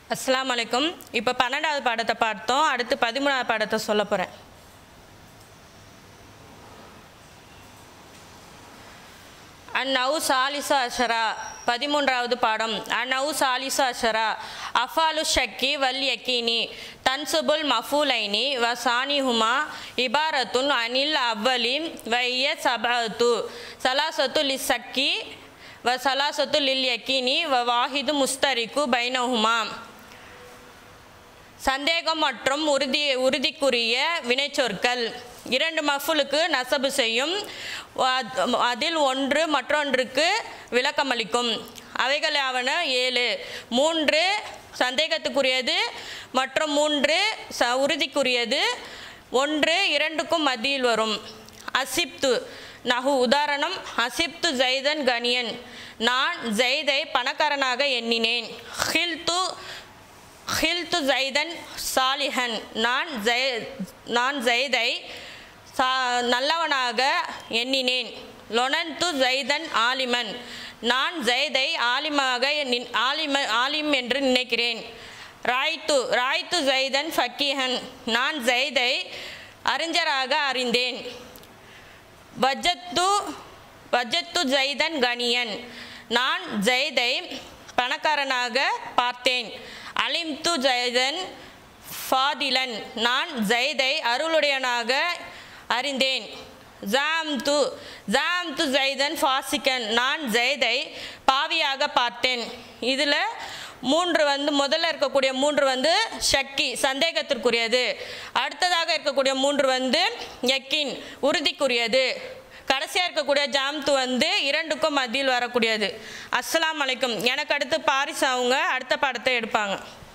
அஸ்ஸலாமு அலைக்கும் இப்போ பன்னெண்டாவது பாடத்தை பார்த்தோம் அடுத்து பதிமூணாவது பாடத்தை சொல்ல போகிறேன் அந்நவு சாலிசா அஷரா பதிமூன்றாவது பாடம் அந்நவு சாலிசா அஷரா அஃபாலு ஷக்கி வல் யக்கீனி தன்சுபுல் மஃபூலைனி வ சானிஹுமா இபாரத்துன் அனில் அவ்வலி வைய சபத்து சலாசத்து லி சக்கி வ சலாசத்து லில் யக்கீனி வ வாஹிது முஸ்தரிக்கு பைனஹுமா சந்தேகம் மற்றும் உறுதி உறுதிக்குரிய வினைச்சொற்கள் இரண்டு மஃபுலுக்கு நசபு செய்யும் அத்- அதில் ஒன்று மற்றொன்றுக்கு விளக்கமளிக்கும் அவைகளாவன ஏழு மூன்று சந்தேகத்துக்குரியது மற்றும் மூன்று ச உறுதிக்குரியது ஒன்று இரண்டுக்கும் மத்தியில் வரும் அசிப்து நகு உதாரணம் அசிப்து ஜைதன் கனியன் நான் ஜெய்தை பணக்காரனாக எண்ணினேன் ஹில்து ஹில்து ஜைதன் சாலிஹன் நான் ஜெய் நான் ஜெய்தை சா நல்லவனாக எண்ணினேன் லொனன்து ஜைதன் ஆலிமன் நான் ஜெய்தை ஆலிமாக நின்- ஆலிம ஆலிம் என்று நினைக்கிறேன் ராய்த்து ராய்த்து ஜைதன் ஃபக்கீஹன் நான் ஜெய்தை அறிஞராக அறிந்தேன் வஜத்து வஜத்து ஜைதன் கனியன் நான் ஜெய்தை பணக்காரனாக பார்த்தேன் அலிம்து ஜைதன் ஃபாதிலன் நான் ஜெய்தை அருளுடையனாக அறிந்தேன் ஜாம்து ஜாம்து ஜைதன் ஃபாசிகன் நான் ஜெய்தை பாவியாக பார்த்தேன் இதில் மூன்று வந்து முதல்ல இருக்கக்கூடிய மூன்று வந்து ஷக்கி சந்தேகத்திற்குரியது அடுத்ததாக இருக்கக்கூடிய மூன்று வந்து யக்கின் உறுதிக்குரியது கடைசியாக இருக்கக்கூடிய ஜாம்து வந்து இரண்டுக்கும் மத்தியில் வரக்கூடியது அஸ்ஸலாமு அலைக்கும் எனக்கு அடுத்து பாரிஸ் அவங்க அடுத்த பாடத்தை எடுப்பாங்க